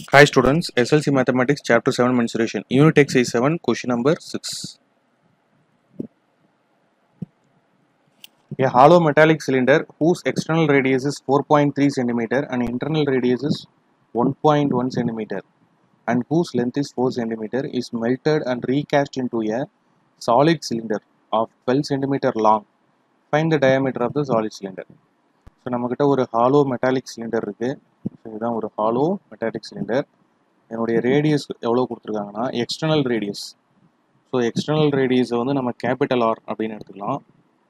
Hi students, SLC Mathematics Chapter 7 Mensuration, Unit Exercise 7, question number 6. A hollow metallic cylinder whose external radius is 4.3 cm and internal radius is 1.1 cm and whose length is 4 cm is melted and recast into a solid cylinder of 12 cm long. Find the diameter of the solid cylinder. So நம்மக்கிட்ட ஒரு hollow metallic cylinder இருக்குது so இதுதான் ஒரு hollow metallic cylinder என்னுடைய radius எவ்வளோ கொடுத்துருக்காங்கன்னா external radius so external ரேடியஸை வந்து நம்ம கேபிட்டல் ஆர் அப்படின்னு எடுத்துக்கலாம்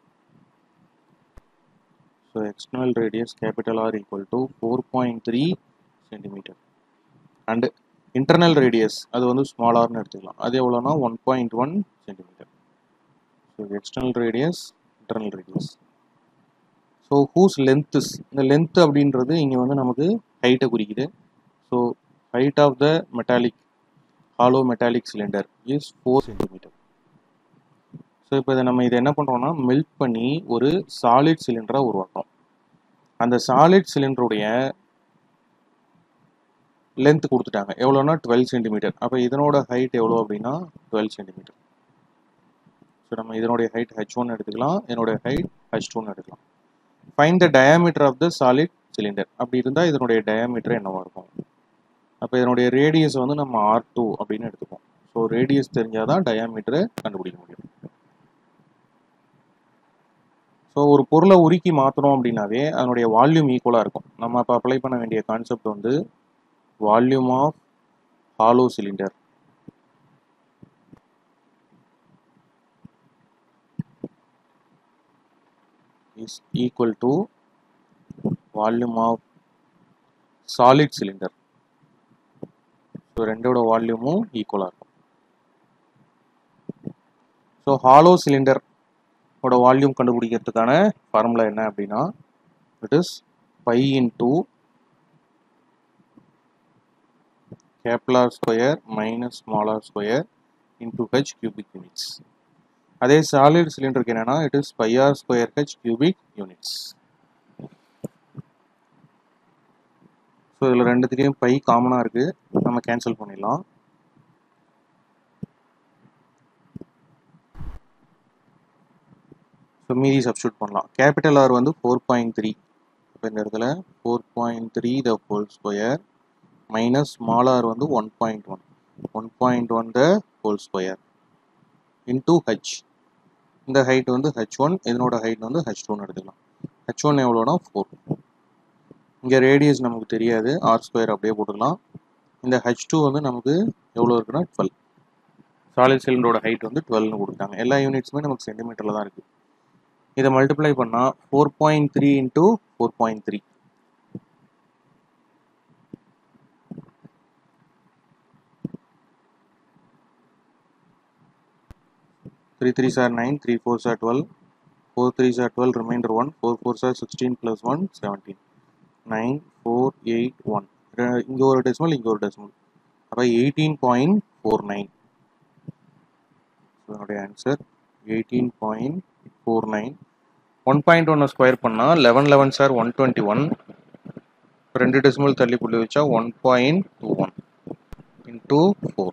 so external radius capital R equal to four point three centimetre and internal radius அது வந்து ஸ்மால் ஆர்னு எடுத்துக்கலாம் அது எவ்வளோனா one point one centimetre so external radius internal radius so whose lengths இந்த லென்த் அப்படின்றது இங்கே வந்து நமக்கு ஹைட்டை குறிக்குது so height of the metallic hollow metallic cylinder is four centimetre so இப்போ இதை நம்ம இதை என்ன பண்ணுறோம்னா மெல்ட் பண்ணி ஒரு சாலிட் சிலிண்டராக உருவாக்குறோம் அந்த சாலிட் சிலிண்டருடைய லென்த் கொடுத்துட்டாங்க எவ்வளோனா டுவெல் சென்டிமீட்டர் அப்போ இதனோட ஹைட் எவ்வளோ அப்படின்னா டுவெல் சென்டிமீட்டர் ஸோ நம்ம இதனுடைய ஹைட் ஹெச் ஒன் எடுத்துக்கலாம் என்னுடைய ஹைட் ஹெச் டூன்னு எடுக்கலாம் fine the diameter of the solid cylinder அப்படி இருந்தால் இதனுடைய டயாமீட்டர் என்னவா இருக்கும் அப்போ இதனுடைய ரேடியஸ் வந்து நம்ம ஆர் டூ அப்படின்னு எடுத்துப்போம் ஸோ ரேடியஸ் தெரிஞ்சால் தான் டயாமீட்டரை கண்டுபிடிக்க முடியும் ஸோ ஒரு பொருளை உருக்கி மாற்றணும் அப்படின்னாவே அதனுடைய வால்யூம் ஈக்குவலாக இருக்கும் நம்ம அப்போ அப்ளை பண்ண வேண்டிய கான்செப்ட் வந்து volume of hollow cylinder is equal to volume of solid cylinder so ரெண்டோட வால்யூமும் ஈக்குவலாக இருக்கும் ஸோ ஹாலோ சிலிண்டர் ஓட வால்யூம் கண்டுபிடிக்கிறதுக்கான ஃபார்முலா என்ன அப்படின்னா it is pi into capital R square minus small R square into H cubic units அதே சாலிட் சிலிண்டருக்கு என்னன்னா it is pi R square H cubic units so இதில் ரெண்டுத்துலேயும் பை காமனாக இருக்குது நம்ம கேன்சல் பண்ணிடலாம் ஸோ மீதி சப்ஸ்டியூட் பண்ணலாம் கேபிட்டல் ஆர் வந்து ஃபோர் பாயிண்ட் த்ரீ இப்போ இந்த இடத்துல four point three the whole square minus small R வந்து one point one one point one the whole square into H இந்த ஹைட் வந்து ஹெச் ஒன் இதனோட ஹைட் வந்து ஹெச் டூன்னு எடுத்துக்கலாம் ஹெச் ஒன் எவ்வளோனா ஃபோர் இங்கே ரேடியஸ் நமக்கு தெரியாது ஆர் ஸ்கொயர் அப்படியே போட்டுக்கலாம் இந்த ஹெச் டூ வந்து நமக்கு எவ்வளோ இருக்குன்னா டுவெல் சாலிட் சிலிண்டரோட ஹைட் வந்து டுவெல்னு கொடுத்தாங்க எல்லா யூனிட்ஸுமே நமக்கு சென்டிமீட்டரில் தான் இருக்குது இதை மல்டிப்ளை பண்ணால் four point three into four point three three three சார் நைன் த்ரீ ஃபோர் சார் டுவெல் ஃபோர் த்ரீ சார் twelve reminder one four four சார் sixteen plus one seventeen nine four eight one இங்கே ஒரு டெசிமல் இங்கே ஒரு டெசிமல் அப்போ எயிட்டீன் பாயிண்ட் ஃபோர் நைன் என்னுடைய answer eighteen point four nine one point ஒன்று ஸ்கொயர் பண்ணால் லெவன் லெவன் சார் ஒன் டுவெண்ட்டி ஒன் ரெண்டு டெசிமல் தள்ளி புள்ளி வச்சா one point two one into four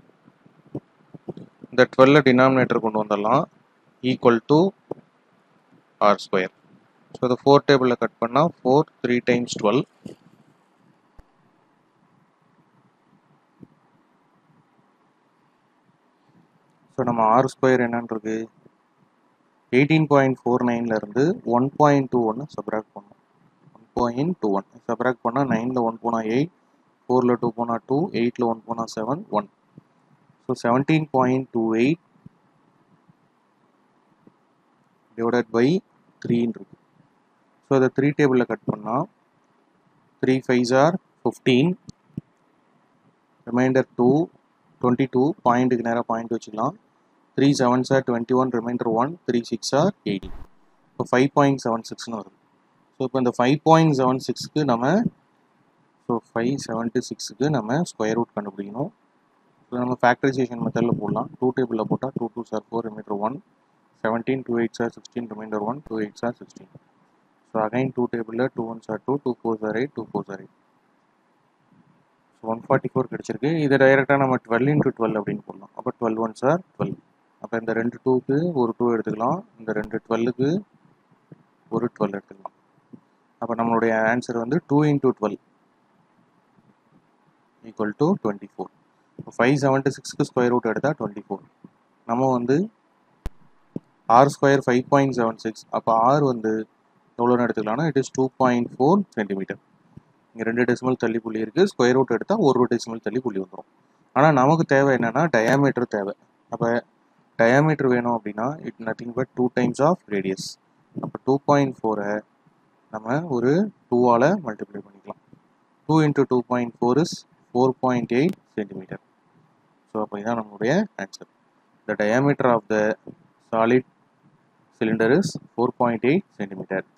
இந்த டுவெல்ல டினாமினேட்டர் கொண்டு வந்துடலாம் equal to R square so இது ஃபோர் டேபிளில் கட் பண்ணால் four three times twelve so நம்ம ஆர் ஸ்கொயர் என்னன்றது எயிட்டீன் பாயிண்ட் ஃபோர் நைன்லேருந்து ஒன் பாயிண்ட் டூ ஒன்று சப்ராக்ட் பண்ணோம் one point two one subtract பண்ணால் நைனில் ஒன் போனால் எயிட் ஃபோரில் டூ போனால் டூ எயிட்டில் ஒன் போனால் seven one so seventeen point two eight divided by த்ரீன்னு இருக்கு ஸோ அதை த்ரீ டேபிளில் கட் பண்ணால் three five are fifteen reminder two twenty two பாயிண்ட்டுக்கு நேராக பாயிண்ட் வச்சுக்கலாம் த்ரீ செவன் சார் twenty one reminder one three six are eighty இப்போ five point seven சிக்ஸ்னு வருது ஸோ இப்போ இந்த ஃபைவ் பாயிண்ட் செவன் சிக்ஸ்க்கு நம்ம ஸோ ஃபைவ் செவன்ட்டி சிக்ஸுக்கு நம்ம ஸ்கொயர் ரூட் கண்டுபிடிக்கணும் ஸோ நம்ம ஃபேக்டரைசேஷன் மெத்தடில் போடலாம் டூ டேபிளில் போட்டால் டூ டூ சார் four reminder one seventeen two eight சார் sixteen reminder one two eight சார் sixteen so again two table two one சார் டூ டூ ஃபோர் சார் எயிட் டூ ஃபோர் சார் எயிட் ஒன் ஃபார்ட்டி ஃபோர் கிடச்சிருக்கு இதை டைரெக்டாக நம்ம டுவெல் இன்ட்டு டுவெல் அப்படின்னு போடலாம் அப்போ டுவெல் ஒன் சார் டுவெல் அப்போ இந்த ரெண்டு டூக்கு ஒரு டூ எடுத்துக்கலாம் இந்த ரெண்டு டுவெல்லுக்கு ஒரு டுவெல் எடுத்துக்கலாம் அப்போ நம்மளுடைய ஆன்சர் வந்து two into twelve equal to twenty four five seventy சிக்ஸ்க்கு ஸ்கொயர் ரூட் எடுத்தால் டுவெண்ட்டி ஃபோர் நம்ம வந்து R square five point seven six அப்போ ஆர் வந்து எவ்வளோன்னு எடுத்துக்கலாம்னா it is two point four centimetre இங்கே ரெண்டு டெசிமல் தள்ளி புள்ளி இருக்குது ஸ்கொயர் ரூட் எடுத்தால் ஒரு டெசிமல் தள்ளி புள்ளி வந்துடும் ஆனால் நமக்கு தேவை என்னென்னா டயாமீட்டர் தேவை அப்போ டயாமீட்டர் வேணும் அப்படின்னா it nothing but two times of radius அப்போ டூ பாயிண்ட் ஃபோரை நம்ம ஒரு டூவால் மல்டிப்ளை பண்ணிக்கலாம் two into two point four is four point eight centimetre so அப்போ இதுதான் நம்மளுடைய answer the diameter of the solid cylinder is 4.8 centimeter